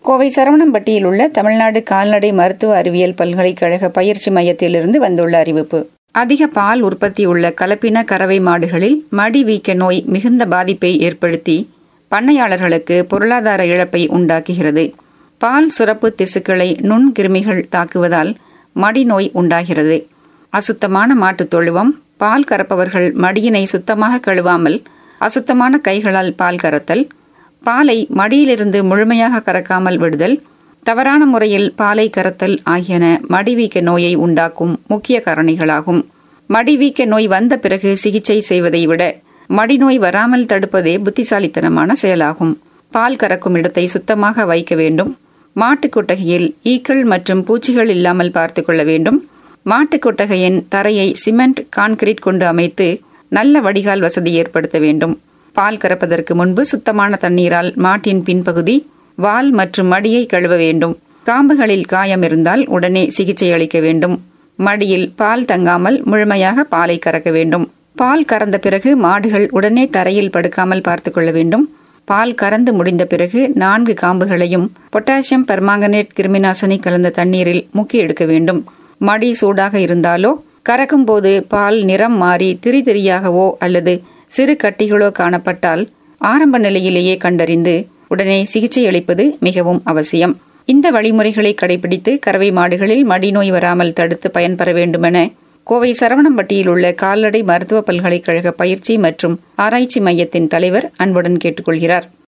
கோவை சரவணம்பட்டியில் உள்ள தமிழ்நாடு கால்நடை மருத்துவ அறிவியல் பல்கலைக்கழக பயிற்சி மையத்திலிருந்து வந்துள்ள அறிவிப்பு அதிக பால் உற்பத்தி உள்ள கலப்பின கறவை மாடுகளில் மடி வீக்க நோய் மிகுந்த பாதிப்பை ஏற்படுத்தி பண்ணையாளர்களுக்கு பொருளாதார இழப்பை உண்டாக்குகிறது பால் சுரப்பு திசுக்களை நுண்கிருமிகள் தாக்குவதால் மடிநோய் உண்டாகிறது அசுத்தமான மாட்டுத் தொழுவம் பால் கறப்பவர்கள் மடியினை சுத்தமாக கழுவாமல் அசுத்தமான கைகளால் பால் கறத்தல் பாலை மடியிலிருந்து முழுமையாக கறக்காமல் விடுதல் தவறான முறையில் பாலை கறத்தல் ஆகியன மடிவீக்க நோயை உண்டாக்கும் முக்கிய காரணிகளாகும் மடிவீக்க நோய் வந்த பிறகு சிகிச்சை செய்வதை விட மடிநோய் வராமல் தடுப்பதே புத்திசாலித்தனமான செயலாகும் பால் கறக்கும் இடத்தை சுத்தமாக வைக்க வேண்டும் மாட்டுக் கொட்டகையில் ஈக்கள் மற்றும் பூச்சிகள் இல்லாமல் பார்த்துக் கொள்ள வேண்டும் மாட்டுக் கொட்டகையின் தரையை சிமெண்ட் கான்கிரீட் கொண்டு அமைத்து நல்ல வடிகால் வசதி ஏற்படுத்த வேண்டும் பால் கறப்பதற்கு முன்பு சுத்தமான தண்ணீரால் மாட்டின் பின்பகுதி வால் மற்றும் மடியை கழுவ வேண்டும் காம்புகளில் காயம் இருந்தால் உடனே சிகிச்சை அளிக்க வேண்டும் மடியில் பால் தங்காமல் முழுமையாக பாலை கறக்க வேண்டும் பால் கறந்த பிறகு மாடுகள் உடனே தரையில் படுக்காமல் பார்த்துக் கொள்ள வேண்டும் பால் கறந்து முடிந்த பிறகு நான்கு காம்புகளையும் பொட்டாசியம் பெர்மாங்கனேட் கிருமிநாசினி கலந்த தண்ணீரில் முக்கி எடுக்க வேண்டும் மடி சூடாக இருந்தாலோ கறக்கும் போது பால் நிறம் மாறி திரி திரியாகவோ அல்லது சிறு கட்டிகளோ காணப்பட்டால் ஆரம்ப நிலையிலேயே கண்டறிந்து உடனே சிகிச்சை அளிப்பது மிகவும் அவசியம் இந்த வழிமுறைகளை கடைபிடித்து கறவை மாடுகளில் மடிநோய் வராமல் தடுத்து பயன்பெற வேண்டுமென கோவை சரவணம்பட்டியில் உள்ள கால்நடை மருத்துவ பல்கலைக்கழக பயிற்சி மற்றும் ஆராய்ச்சி மையத்தின் தலைவர் அன்புடன் கேட்டுக்கொள்கிறார்